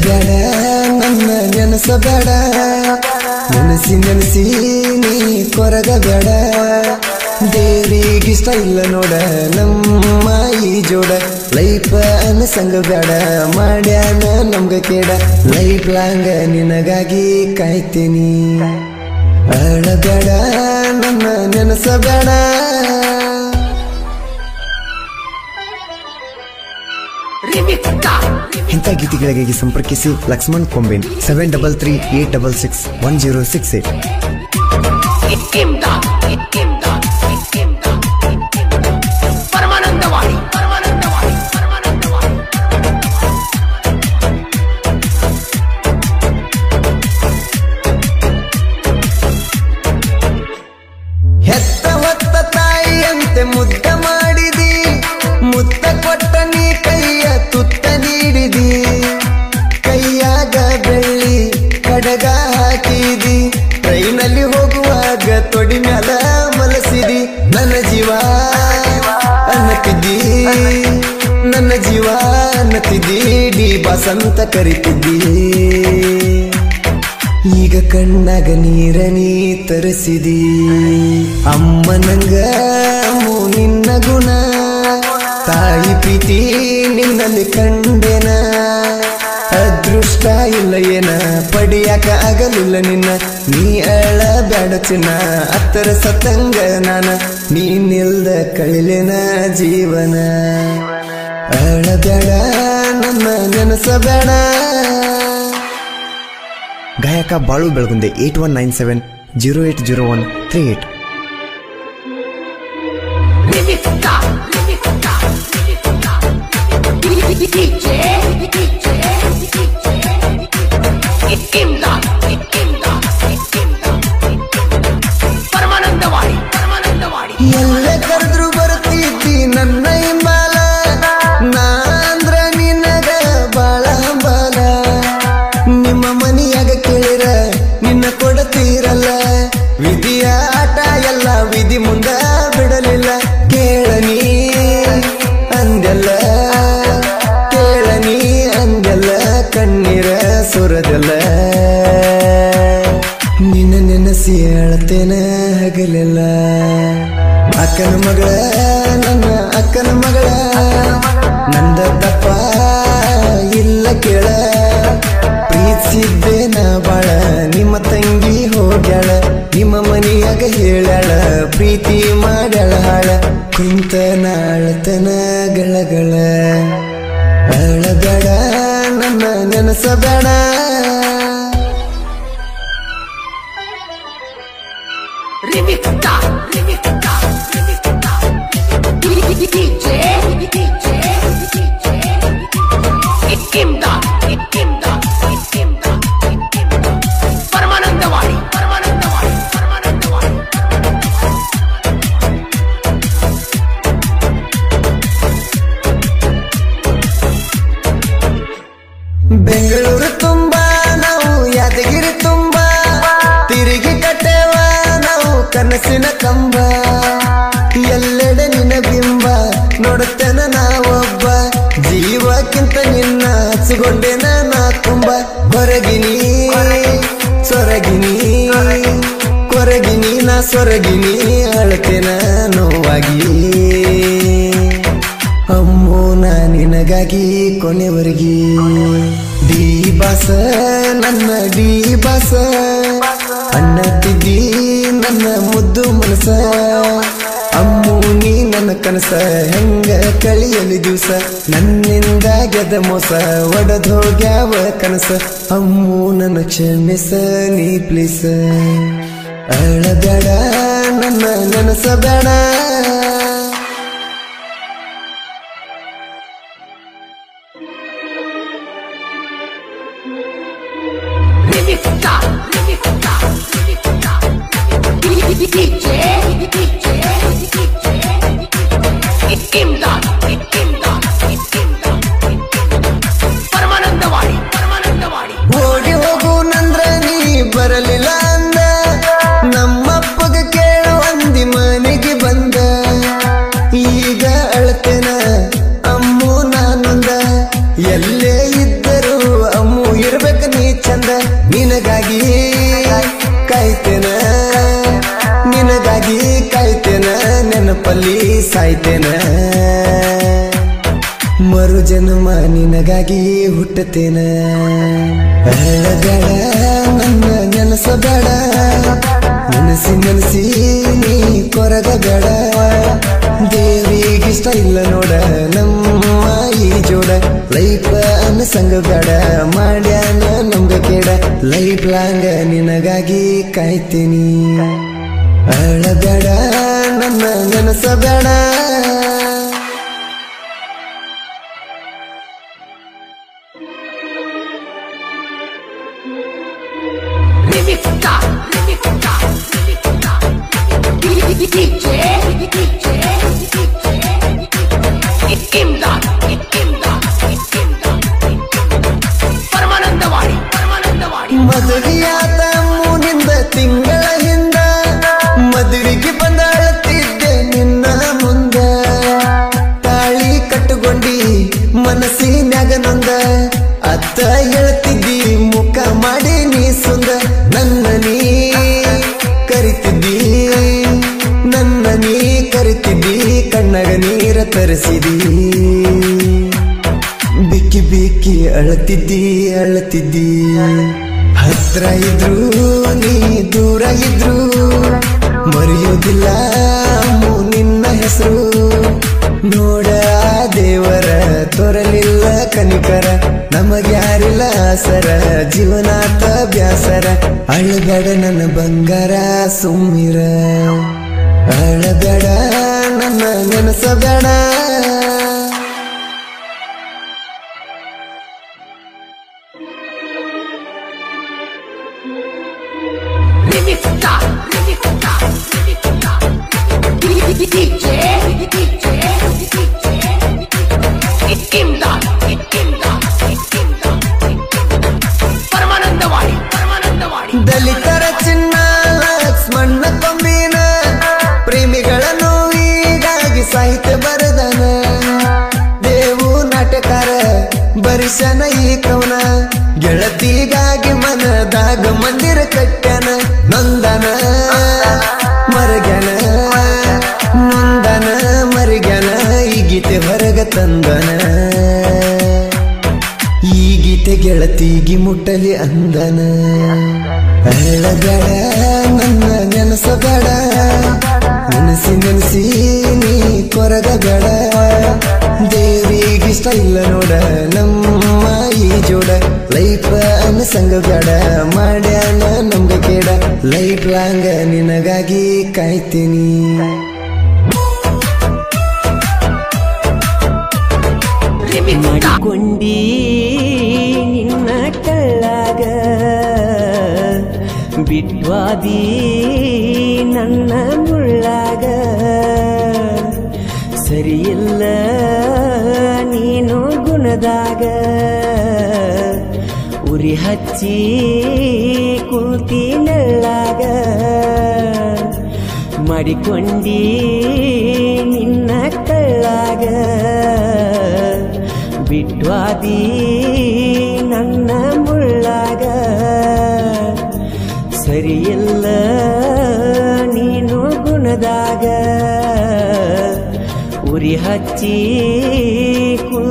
ಅಳಬೇಡ ನನ್ನ ನೆನಸಬೇಡ ನೆನಸಿ ನೆನಸಿ ನೀ ಕೊರಗಬೇಡ ದೇವ್ರಿಗಿಷ್ಟ ಇಲ್ಲ ನೋಡ ನಮ್ಮ ಈ ಜೋಡ ಲೈಫ್ ಅನಸಂಗ ಬೇಡ ಮಾಡ್ಯಾನ ನಮ್ಗ ಕೇಡ ಲೈಫ್ ಲಾಂಗ ನಿನಗಾಗಿ ಕಾಯ್ತೀನಿ ಅಳಬೇಡ ನನ್ನ ನೆನಸಬೇಡ ಇಂಥ ಗೀತೆಗಳಿಗಾಗಿ ಸಂಪರ್ಕಿಸಿ ಲಕ್ಷ್ಮಣ್ ಕೊಂಬೇನ್ seven double three eight double six one zero six eight ಪರಮಾನಂದವಾಡಿ ಪರಮಾನಂದವಾಡಿ ಪರಮಾನಂದವಾಡಿ ಹೆತ್ತ ಹೊತ್ತ ತಾಯಿಯಂತೆ ಮುದ್ದ ಮಾಡಿದಿ ಮುತ್ತ ಕೊಟ್ಟ ನೀ ಕೈಯ ತುತ್ತ ನೀಡಿದಿ ಕೈಯಾಗ ಬೆಳ್ಳಿ ಕಡಗ ಹಾಕಿದಿ ಟ್ರೈನಲ್ಲಿ ಹೋಗುವಾಗ ತೊಡಿ ಮ್ಯಾಲ ಮಲಸಿದಿ ನನ್ನ ಜೀವ ಅನ್ನತಿದ್ದಿ ನನ್ನ ಜೀವ ಅನ್ನತಿದ್ದಿ ಡಿ ಬಸಂತ ಕರಿತಿದ್ದಿ ಈಗ ಕಣ್ಣಾಗ ನೀರ ನೀ ತರಿಸಿದಿ ಅಮ್ಮನಂಗ ಅಮ್ಮು ನಿನ್ನ ಗುಣ ತಾಯಿ ಪ್ರೀತಿ ನಿನ್ನಲ್ಲಿ ಕಂಡೆನ ಅದೃಷ್ಟ ಇಲ್ಲ ಏನ ಪಡಿಯಾಕ ಆಗಲಿಲ್ಲ ನಿನ್ನ ನೀ ಅಳ ಬ್ಯಾಡ ಚಿನ್ನ ಅತ್ತರ ಸತಂಗ ನಾನ ನೀನಿಲ್ದ ಕಳಿಲೆನ ಜೀವನ ಅಳಬೇಡ ನನ್ನ ನೆನಸಬೇಡ ಗಾಯಕ Balu Belagunde eight one nine seven zero eight zero one three eight Limita, limita, limita. DJ, DJ, Ikimda, Ikimda, Ikimda. ಪರಮಾನಂದವಾಡಿ ಪರಮಾನಂದವಾಡಿ ಎಲ್ಲ ಕರೆದ್ರು ಬರ್ತಿದ್ದಿ ನನ್ನ ಹಿಂಬಾಲ ನಾ ಅಂದ್ರ ನಿನಗ ಬಾಳ ಹಂಬಾಲ ನಿಮ್ಮ ಮನಿಯಾಗ ಕೇಳಿರ ನಿನ್ನ ಕೊಡತೀರಲ್ಲ ವಿಧಿಯ ಆಟ ಎಲ್ಲ ವಿಧಿ ಮುಂದ ಬಿಡಲಿಲ್ಲ ಕೇಳನಿ ಅಂದೆಲ್ಲ ಕೇಳನಿ ಅಂದೆಲ್ಲ ಕಣ್ಣೀರ ಸುರದಲ್ಲ ನಿನ್ನ ನೆನಸಿ ಅಳತೇನ ಹಗಲಿಲ್ಲ ಅಕ್ಕನ ಮಗಳ ನನ್ನ ಅಕ್ಕನ ಮಗಳ ನಂದ ತಪ್ಪ ಇಲ್ಲ ಕೇಳ ಪ್ರೀತಿಸಿದ್ದೇನ ಬಾಳ ನಿಮ್ಮ ತಂಗಿ ಹೋಗ್ಯಾಳ ನಿಮ್ಮ ಮನಿಯಾಗ ಹೇಳ್ಯಾಳ ಪ್ರೀತಿ ಮಾಡ್ಯಾಳ ಹಾಳ ಕುಂತ ನಾಳತನ ಗಳಗಳ ಅಳಬೇಡ ನನ್ನ ನೆನಸಬೇಡ Limita, limita, limita. DJ, DJ, Ikimda, Ikimda, Ikimda, Ikimda. ಪರಮಾನಂದವಾಡಿ ಪರಮಾನಂದವಾಡಿ ಪರಮಾನಂದವಾಡಿ ಬೆಂಗಳೂರು ತುಂಬಾ ನಾವು ಯಾದಗಿರಿ ತುಂಬಾ ತಿರುಗಿ ಕಟ್ಟೆವ ನಾವು ಕನಸಿನ ಕಂಬ ಎಲ್ಲೆಡೆ ನಿನ್ನ ಬಿಂಬ ನೋಡುತ್ತೇನ ನಾವೊಬ್ಬ ಜೀವಕ್ಕಿಂತ ನಿನ್ನ ಹಚ್ಚಿಕೊಂಡೇನ ನಾ ತುಂಬ ಹೊರಗಿನಿ ಸೊರಗಿನಿ ಕೊರಗಿನಿ ನಾ ಸೊರಗಿನಿ ಅಳತೇನ ನೋವಾಗಿ ಅಮ್ಮೋ ನಾ ನಿನಗಾಗಿ ಕೊನೆವರೆಗಿ ಡಿ ಬಾಸ ನನ್ನ ಡಿ ಬಾಸ ಅಣ್ಣ ತಿದ್ದಿ ನನ್ನ ಮುದ್ದು ಮನಸ ಅಮ್ಮು ನೀ ನನ್ನ ಕನಸ ಹೆಂಗ ಕಳಿಯಲಿ ದಿವಸ ನನ್ನಿಂದ ಗೆದ ಮೋಸ ಒಡದೋಗ್ಯಾವ ಕನಸ ಅಮ್ಮು ನನ್ನ ಕ್ಷಮಿಸ ನೀ ಪ್ಲೀಸ ಅಳಬೇಡ ನನ್ನ ನೆನಸಬೇಡ ಲಿಮಿಟ ಲಿಮಿಟ ಲಿಮಿಟ DJ DJ ಇಕ್ಕಿಂದ ಇಕ್ಕಿಂದ ಇಕ್ಕಿಂದ ಪರಮಾನಂದವಾಡಿ ಪರಮಾನಂದವಾಡಿ ಓಡಿ ಹೋಗು ನಂದ್ರ ನೀ ಬರಲಿಲ್ಲ ಅಂದ ನಮ್ಮಪ್ಪಗ ಕೇಳು ಅಂದಿ ಮನೆಗೆ ಬಂದ ಕಾಯ್ತೇನ ನೆನಪಲ್ಲಿ ಸಾಯ್ತೇನ ಮರು ಜನ್ಮ ನಿನಗಾಗಿ ಹುಟ್ಟತೇನ ಅಳಬೇಡ ನನ್ನ ನೆನಸಬೇಡ ನೆನಸಿ ನೆನಸಿ ನೀ ಕೊರಗಬೇಡ ದೇವಿಗಿಷ್ಟ ಇಲ್ಲ ನೋಡ ನಮ್ಮ ಈ ಜೋಡ ಲೈಫ್ ಅನ್ನ ಸಂಗ ಬೇಡ ಮಾಡ್ಯಾನ ನಮ್ಗ ಕೇಡ ಲೈಫ್ ಲಾಂಗ ನಿನಗಾಗಿ ಕಾಯ್ತೀನಿ ಅಳಬೇಡ ನನ್ನ ನೆನಸಬೇಡ Remixta, remixta, remixta. DJ, DJ, imdad, imdad, imdad. Paramanandawadi Paramanandawadi ಮದುವೆಯಾದ ಮೂನಿಂದ ತಿಂಗಳ ಹಿಂದ ಮದುವೆಗೆ ಬಂದ ಅಳತಿದ್ದೆ ನಿನ್ನ ಮುಂದ ತಾಳಿ ಕಟ್ಟುಕೊಂಡಿ ಮನಸ್ಸಿನ್ಯಾಗ ನೊಂದ ಅತ್ತ ಹೇಳ್ತಿದ್ದಿ ಮುಖ ಮಾಡಿ ನೀ ಸುಂದ ನನ್ನ ನೀ ಕರಿತಿದ್ದಿ ನನ್ನ ನೀ ಕರಿತಿದ್ದಿ ಕಣ್ಣಗ ನೀರ ತರಿಸಿದಿ ಬಿಕ್ಕಿ ಬಿಕ್ಕಿ ಅಳತಿದ್ದಿ ಅಳತಿದ್ದಿ ಹತ್ರ ಇದ್ರು ನೀ ದೂರ ಇದ್ರು ಮರೆಯೋದಿಲ್ಲ ಅಮ್ಮು ನಿನ್ನ ಹೆಸರು ನೋಡ ಆ ದೇವರ ತೊರಲಿಲ್ಲ ಕನಿಕರ ನಮಗ್ಯಾರಿಲ್ಲ ಸರ ಜೀವನಾತ ಬ್ಯಾಸರ ಅಳಬೇಡ ನನ್ನ ಬಂಗಾರ ಸುಮ್ಮಿರ ಅಳಬೇಡ ನನ್ನ ನೆನಸಬೇಡ remixta, remixta, remixta. DJ, DJ, imdad, imdad, imdad. Paramanandawadi Paramanandawadi ದಲಿತರ ಚಿನ್ನ ಲಕ್ಷ್ಮಣ್ಣ ಕೊಂಬಿನ ಪ್ರೇಮಿಗಳ ನೋವಿಗಾಗಿ ಸಾಹಿತ್ಯ ಬರದನ ದೇವು ನಾಟಕಾರ ಬರಿಸನ ಈ ಕವನ ಗೆಳತಿಗಾಗಿ ಮನದಾಗ ಮಂದಿರ ಕಟ್ಟ್ಯಾನ ನಂದನ ಮರಗ್ಯಾನ ನಂದನ ಮರಗ್ಯಾನ ಈ ಗೀತೆ ಹೊರಗ ತಂದನ ಈ ಗೀತೆ ಗೆಳತಿಗಿ ಮುಟ್ಟಲಿ ಅಂದನ ಅಳಬೇಡ ನನ್ನ ನೆನಸಬೇಡ ನೆನಸಿ ನೆನಸಿ ನೀ ಕೊರಗಬೇಡ ದೇವಿಗಿಷ್ಟ ಇಲ್ಲ ನೋಡ ನಮ್ಮ ಈ ಜೋಡ ಲೈಫ್ ಅನ್ನ ಸಂಗ ಬೇಡ ಮಾಡ್ಯಾನ ನಮ್ಗ ಕೇಡ ಲೈಫ್ ಲಾಂಗ ನಿನಗಾಗಿ ಕಾಯ್ತೀನಿ remixta. ಮಾಡಿಕೊಂಡಿ ನಿನ್ನ ಕಳ್ಳಾಗ ಬಿಟ್ವಾದಿ ನನ್ನ ಮುಳ್ಳಾಗ ಸರಿಯಿಲ್ಲ ನೀನು ಗುಣದಾಗ ಉರಿ ಹಚ್ಚಿ ಕುಂತಿ ನೆಳ್ಳಾಗ ಮಾಡಿಕೊಂಡಿ ನಿನ್ನ ಕಳ್ಳಾಗ ಬಿಟ್ವಾದಿ ನನ್ನ ಮುಳ್ಳಾಗ ಸರಿಯಿಲ್ಲ ನೀನು ಗುಣದಾಗ ಉರಿ ಹಚ್ಚಿ ಕುಂತಿ